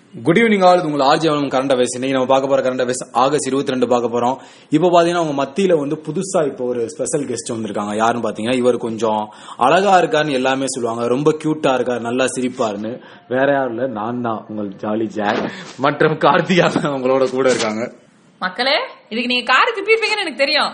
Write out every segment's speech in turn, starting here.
Good evening all உங்கள் ஆர்ஜி அவலம் கரண்ட் அஃபேர்ஸ் இன்னைக்கு நம்ம பார்க்க போற கரண்ட் அஃபேர்ஸ் ஆகஸ்ட் இருபத்தி ரெண்டு பார்க்க போறோம் இப்போ பாத்தீங்கன்னா உங்க மத்தியில வந்து புதுசா இப்போ ஒரு ஸ்பெஷல் கெஸ்ட் வந்திருக்காங்க யாருன்னு பாத்தீங்கன்னா இவர் கொஞ்சம் அழகா இருக்காருன்னு எல்லாமே சொல்லுவாங்க ரொம்ப கியூட்டா இருக்காரு நல்லா சிரிப்பாருன்னு வேற யாரும் இல்ல நான் தான் உங்கள் ஜாலி ஜாக் மற்றும் கார்த்திகா தான் உங்களோட கூட இருக்காங்க மக்களே இதுக்கு நீங்க காரு திப்பிருப்பீங்கன்னு எனக்கு தெரியும்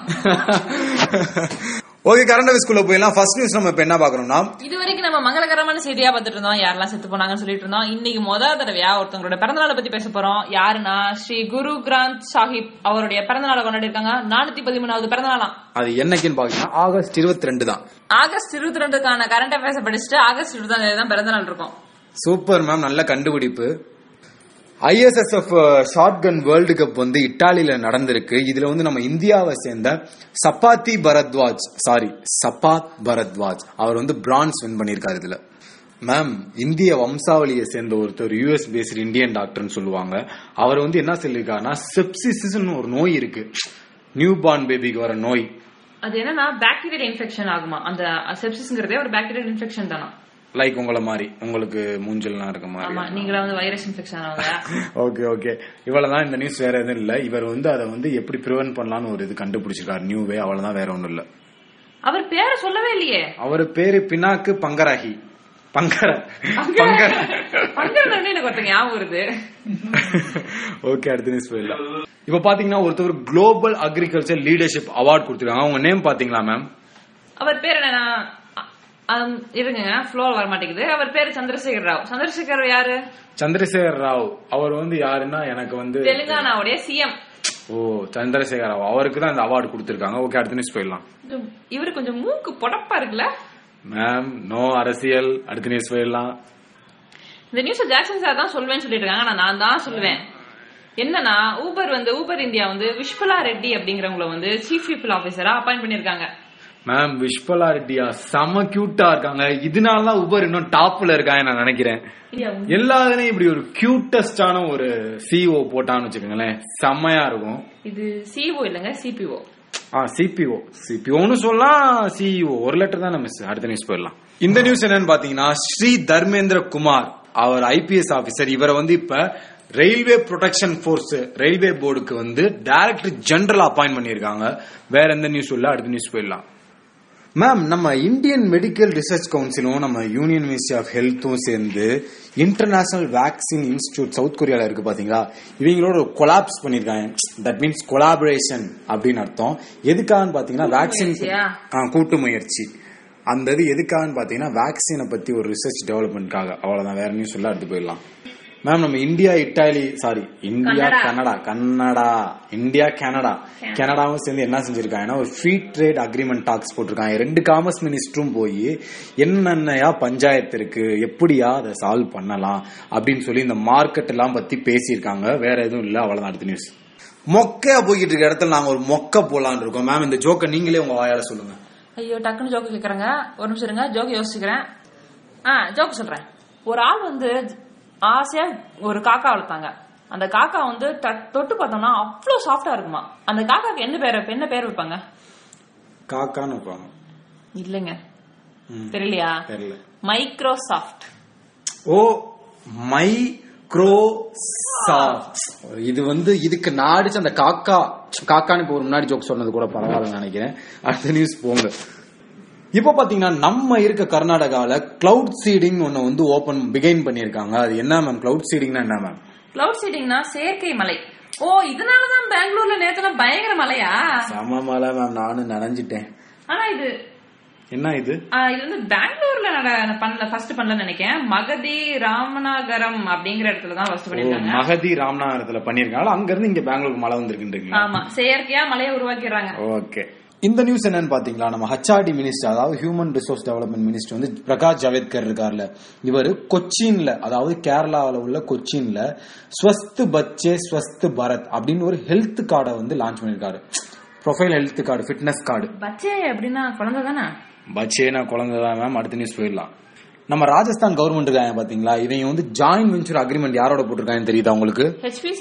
ஓகே கரண்ட் அஃபேர்ஸ்குள்ள போயிடலாம் ஃபர்ஸ்ட் நியூஸ் நம்ம இப்ப என்ன பாக்குறோம்னா இது வரைக்கும் நம்ம மங்களகரமான செய்தியா பார்த்துட்டு இருந்தோம் யாரெல்லாம் செத்து போனாங்கன்னு சொல்லிட்டு இருந்தோம் இன்னைக்கு முதல் தடவையா ஒருத்தவங்களோட பிறந்தநாளை பத்தி பேச போறோம் யாருன்னா ஸ்ரீ குரு கிராந்த் சாஹிப் அவருடைய பிறந்தநாளை கொண்டாடி இருக்காங்க நானூத்தி பதிமூணாவது பிறந்தநாளாம் அது என்னைக்குன்னு பாத்தீங்கன்னா ஆகஸ்ட் இருபத்தி ரெண்டு தான் ஆகஸ்ட் இருபத்தி ரெண்டுக்கான கரண்ட் அஃபேர்ஸ் படிச்சுட்டு ஆகஸ்ட் இருபதாம் தேதி தான் பிறந்தநாள் இருக்கும் சூப்பர் மேம் நல்ல கண்டுபிடிப்பு ISSF shotgun world cup வந்து இட்டாலியில நடந்திருக்கு இதுல வந்து நம்ம இந்தியாவை சேர்ந்த சப்பாத்தி பரத்வாஜ் சாரி சப்பாத் பரத்வாஜ் அவர் வந்து பிரான்ஸ் வின் பண்ணியிருக்காரு இதுல மேம் இந்திய வம்சாவளியை சேர்ந்த ஒருத்தர் யூஎஸ் பேஸ்ட் இந்தியன் டாக்டர்னு சொல்லுவாங்க அவர் வந்து என்ன சொல்லியிருக்காருன்னா செப்சிஸ்னு ஒரு நோய் இருக்கு நியூ பார்ன் பேபிக்கு வர நோய் அது என்னன்னா பாக்டீரியல் இன்ஃபெக்ஷன் ஆகுமா அந்த செப்சிஸ்ங்கிறதே ஒரு பாக்டீரியல் இன்ஃபெக்ஷன் தானா லைக் உங்களை மாதிரி உங்களுக்கு மூஞ்சல்லாம் இருக்க மாதிரி ஆமா நீங்களா வந்து வைரஸ் இன்ஃபெக்ஷன் ஆகுங்க ஓகே ஓகே இவ்வளவுதான் இந்த நியூஸ் வேற எதுவும் இல்ல இவர் வந்து அதை வந்து எப்படி ப்ரிவென்ட் பண்ணலாம்னு ஒரு இது கண்டுபிடிச்சிருக்காரு நியூவே அவ்வளவுதான் வேற ஒண்ணும் இல்ல அவர் பேரை சொல்லவே இல்லையே அவர் பேரு பினாக்கு பங்கராகி பங்கர பங்கர பங்கன்னு எனக்கு ஒருத்தங்க ஞாபகம் வருது ஓகே அடுத்த நியூஸ் போயிடலாம் இப்ப பாத்தீங்கன்னா ஒருத்தர் குளோபல் அக்ரிகல்ச்சர் லீடர்ஷிப் அவார்ட் கொடுத்துருக்காங்க அவங்க நேம் பாத்தீங்களா மேம் அவர் பேர் என்ன ஆம், இருங்க ஃப்ளோ வர மாட்டேங்குது அவர் பேரு சந்திரசேகர் ராவ் சந்திரசேகர் ராவ் யாரு சந்திரசேகர் ராவ் அவர் வந்து யாருன்னா எனக்கு வந்து தெலுங்கானாவுடைய சிஎம் ஓ சந்திரசேகர் ராவ் அவருக்கு தான் இந்த அவார்டு கொடுத்துருக்காங்க ஓகே அடுத்த நியூஸ் போயிடலாம் இவரு கொஞ்சம் மூக்கு பொடப்பா இருக்குல்ல மேம் நோ அரசியல் அடுத்த நியூஸ் போயிடலாம் இந்த நியூஸ் ஜாக்சன் சார் தான் சொல்வேன்னு சொல்லிட்டு இருக்காங்க ஆனா நான் தான் சொல்லுவேன் என்னன்னா ஊபர் வந்து ஊபர் இந்தியா வந்து விஷ்பலா ரெட்டி அப்படிங்கிறவங்கள வந்து சீஃப் பீப்புள் ஆபீசரா அப்பாயிண்ட் பண்ணிருக்காங்க மேம் விஷ்பலா ரெட்டியா செம கியூட்டா இருக்காங்க இதனாலதான் உபர் இன்னும் டாப்ல இருக்காங்க நான் நினைக்கிறேன் எல்லாத்துலயும் இப்படி ஒரு கியூட்டஸ்டான ஒரு சிஓ போட்டான்னு வச்சுக்கோங்களேன் செம்மையா இருக்கும் இது சிஓ இல்லங்க சிபிஓ ஆ சிபிஓ சிபிஓன்னு சொல்லலாம் சிஇஓ ஒரு லெட்டர் தான் மிஸ் அடுத்த நியூஸ் போயிடலாம் இந்த நியூஸ் என்னன்னு பாத்தீங்கன்னா ஸ்ரீ தர்மேந்திர குமார் அவர் ஐபிஎஸ் ஆபீசர் இவரை வந்து இப்ப ரயில்வே ப்ரொடெக்ஷன் ஃபோர்ஸ் ரயில்வே போர்டுக்கு வந்து டைரக்டர் ஜெனரல் அப்பாயிண்ட் பண்ணியிருக்காங்க வேற எந்த நியூஸ் இல்ல அடுத்த நியூஸ் போயிடலாம் மேம் நம்ம இந்தியன் மெடிக்கல் ரிசர்ச் கவுன்சிலும் நம்ம யூனியன் மினிஸ்ட்ரி ஆஃப் ஹெல்த்தும் சேர்ந்து இன்டர்நேஷனல் வேக்சின் இன்ஸ்டியூட் சவுத் கொரியால இருக்கு பாத்தீங்களா இவங்களோட கொலாப்ஸ் பண்ணிருக்காங்க தட் மீன்ஸ் கொலாபரேஷன் அப்படின்னு அர்த்தம் எதுக்காகன்னு பாத்தீங்கன்னா வேக்சின் முயற்சியா? கூட்டு முயற்சி அந்த இது எதுக்காகன்னு பாத்தீங்கன்னா வேக்சினை பத்தி ஒரு ரிசர்ச் டெவலப்மெண்ட்காக அவ்வளவுதான் வேற நியூஸ் சொல்ல அடுத்து போயிடலாம் மேம் நம்ம India Italy sorry India Kannada. Canada Kannada India Canada கனடாவும் சேர்ந்து என்ன செஞ்சிருக்காங்கன்னா ஒரு ஃப்ரீ ட்ரேட் அக்ரிமெண்ட் டாக்ஸ் போட்டிருக்காங்க ரெண்டு காமர்ஸ் மினிஸ்டரும் போய் என்னென்னையா பஞ்சாயத்து இருக்கு எப்படியா அதை சால்வ் பண்ணலாம் அப்படின்னு சொல்லி இந்த மார்க்கெட் எல்லாம் பத்தி பேசியிருக்காங்க வேற எதுவும் இல்ல அவ்வளவுதான் அடுத்த நியூஸ் மொக்கையா போய்கிட்டு இருக்க இடத்துல நாங்க ஒரு மொக்க போலான்னு இருக்கோம் மேம் இந்த ஜோக்கை நீங்களே உங்க வாயால சொல்லுங்க ஐயோ டக்குன்னு ஜோக்கு கேக்குறேங்க ஒரு நிமிஷம் இருங்க ஜோக்கு யோசிச்சுக்கிறேன் ஆ ஜோக்கு சொல்றேன் ஒரு ஆள் வந்து ஆசையா ஒரு காக்கா வளர்த்தாங்க அந்த காக்கா வந்து ட- தொட்டு பார்த்தோம்னா அவ்வளவு சாஃப்டா இருக்குமா அந்த காக்காக்கு என்ன பேர் என்ன பேர் வைப்பாங்க காக்கான்னு வைப்பாங்க இல்லைங்க ம். தெரியலையா தெரியல மைக்ரோசாஃப்ட் ஓ மை க்ரோசாஃப்ட் இது வந்து இதுக்கு நாடிச்சு அந்த காக்கா காக்கான்னு இப்போ ஒரு முன்னாடி ஜோக் சொன்னது கூட பரவாயில்லன்னு நினைக்கிறேன் அடுத்த நியூஸ் போங்க இப்போ பாத்தீங்கன்னா நம்ம இருக்க கர்நாடகால கிளவுட் சீடிங் ஒன்னு வந்து ஓபன் பிகைன் பண்ணிருக்காங்க அது என்ன மேம் கிளவுட் சீடிங்னா என்ன மேம் கிளவுட் சீடிங்னா செயற்கை மலை ஓ இதனாலதான் பெங்களூர்ல நேத்துல பயங்கர மலையா சம மலை மேம் நானும் நனைஞ்சிட்டேன் ஆனா இது என்ன இது ஆ, இது வந்து பெங்களூர்ல நட- பண்ணல ஃபர்ஸ்ட் பண்ணல நினைக்கிறேன் மகதி ராமநாகரம் அப்படிங்கிற இடத்துல தான் ஃபர்ஸ்ட் ஓ, பண்ணிருக்காங்க மகதி ராமநாதத்துல பண்ணிருக்காங்க அங்க இருந்து இங்க பெங்களூருக்கு மழை வந்திருக்குன்றீங்களா ஆமா செயற்கையா மலையை உருவாக்கிடுறாங்க ஓகே இந்த நியூஸ் என்னன்னு பாத்தீங்களா நம்ம ஹச்ஆர்டி மினிஸ்டர் அதாவது ஹியூமன் ரிசோர்ஸ் டெவலப்மெண்ட் மினிஸ்டர் வந்து பிரகாஷ் ஜவேத்கர் இருக்கார்ல இவர் கொச்சின்ல அதாவது கேரளாவில் உள்ள கொச்சின்ல ஸ்வஸ்த் பச்சே ஸ்வஸ்த் பாரத் அப்படின்னு ஒரு ஹெல்த் கார்டை வந்து லான்ச் பண்ணிருக்காரு profile health card fitness card பச்சே அப்படின்னா குழந்தை தானே பச்சேனா குழந்தை தான் மேம் அடுத்த நியூஸ் போயிடலாம் நம்ம ராஜஸ்தான் கவர்மெண்ட் இருக்காங்க பாத்தீங்களா இவங்க வந்து ஜாயின்ட் வெஞ்சர் அக்ரிமெண்ட் யாரோட போட்டிருக்காங்கன்னு தெரியுதா உங்களுக்கு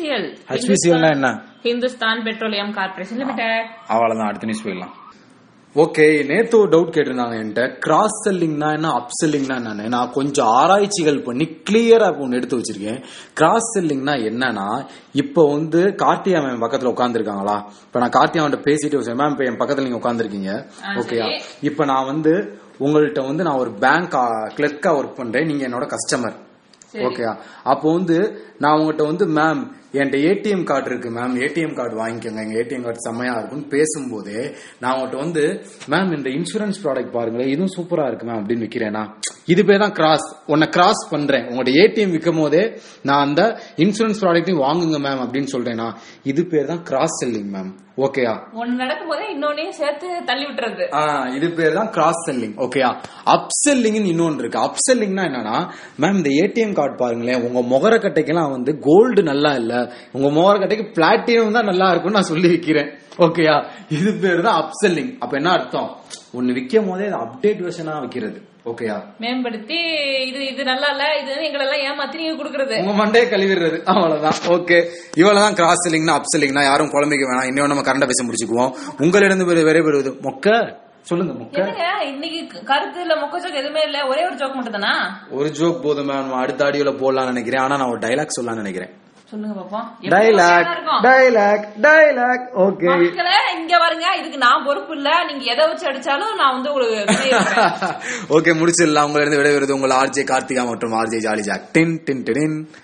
ஹெச்பிசிஎல் HPCL னா என்ன? ஹிந்துஸ்தான் பெட்ரோலியம் கார்பரேஷன் லிமிடெட் அவ்வளவுதான் அடுத்த நியூஸ் போயிடலாம் ஓகே நேத்து ஒரு டவுட் கேட்டிருந்தாங்க என்கிட்ட கிராஸ் செல்லிங்னா என்ன அப் செல்லிங்னா என்ன நான் கொஞ்சம் ஆராய்ச்சிகள் பண்ணி கிளியரா ஒன்று எடுத்து வச்சிருக்கேன் கிராஸ் செல்லிங்னா என்னன்னா இப்போ வந்து கார்த்தியா மேம் பக்கத்துல உட்காந்துருக்காங்களா இப்ப நான் கார்த்தியா அவன்கிட்ட பேசிட்டு மேம் இப்ப என் பக்கத்துல நீங்க உட்காந்துருக்கீங்க ஆ, ஓகேயா சரி. இப்ப நான் வந்து உங்கள்ட்ட வந்து நான் ஒரு பேங்க் கிளர்க்கா ஒர்க் பண்றேன் நீங்க என்னோட கஸ்டமர் சரி. ஓகேயா அப்போ வந்து நான் உங்ககிட்ட வந்து மேம் என்கிட்ட ஏடிஎம் கார்டு இருக்கு மேம் ஏடிஎம் கார்டு வாங்கிக்கோங்க எங்க ஏடிஎம் கார்டு செம்மையா இருக்கும்னு பேசும்போதே நான் உங்ககிட்ட வந்து மேம் இந்த இன்சூரன்ஸ் ப்ராடக்ட் பாருங்களேன் இதுவும் சூப்பரா இருக்கு மேம் அப்படின்னு விக்கிறேனா இது பேர் தான் கிராஸ் உன்னை கிராஸ் பண்றேன் உங்கள்ட்ட ஏடிஎம் விற்கும் போதே நான் அந்த இன்சூரன்ஸ் ப்ராடக்ட்டையும் வாங்குங்க மேம் அப்படின்னு சொல்றேனா இது பேர் தான் கிராஸ் செல்லிங் மேம் ஓகேயா ஒன்னு நடக்கும் போதே இன்னொன்னையும் சேர்த்து தள்ளி விட்டுறது ஆ, இது பேர் தான் கிராஸ் செல்லிங் ஓகேயா அப் செல்லிங் இன்னொன்று இருக்கு அப் செல்லிங்னா என்னன்னா மேம் இந்த ஏடிஎம் கார்டு பாருங்களேன் உங்க முகரக்கட்டைக்கெல்லாம் வந்து கோல்டு நல்லா இல்ல உங்க முகரக்கட்டைக்கு பிளாட்டினம் தான் நல்லா இருக்கும்னு நான் சொல்லி வைக்கிறேன் ஓகேயா இது பேர் தான் அப் செல்லிங் அப்ப என்ன அர்த்தம் ஒன்னு விற்கும் போதே அது அப்டேட் வெர்ஷனா வைக்கிறது ஓகேயா மேம்படுத்தி இது இது நல்லா இல்ல இது எங்களெல்லாம் ஏமாத்தி நீங்க குடுக்கறது உங்க மண்டையை கழுவிடுறது அவ்வளவுதான் ஓகே இவ்வளவுதான் கிராஸ் செல்லிங்னா அப் செல்லிங்னா யாரும் குழம்பிக்க வேணாம் இன்னும் நம்ம கரண்ட பேச முடிச்சுக்குவோம் உங்களிடம் விரைபெறுவது மொக்க சொல்லுங்க மொக்க என்னங்க இன்னைக்கு கருத்து இல்ல மொக்க ஜோக் எதுவுமே இல்ல ஒரே ஒரு ஜோக் மட்டும் தானா ஒரு ஜோக் போதும் மேம் அடுத்த ஆடியோல போடலாம்னு நினைக்கிறேன் ஆனா நான் ஒரு டைலாக் சொல்லலாம்னு நினைக்கிறேன் சொல்லுங்க பாப்போம் டைலாக் டைலாக் டைலாக் ஓகே மக்களே இங்க பாருங்க இதுக்கு நான் பொறுப்பு இல்ல நீங்க எதை வச்சு அடிச்சாலும் நான் வந்து ஒரு விடை வைப்பேன். ஓகே முடிச்சிடலாம் உங்களிடம் விடைபெறுவது உங்கள் ஆர்ஜே கார்த்திகா மற்றும் RJ jolly Jack tin tin டின்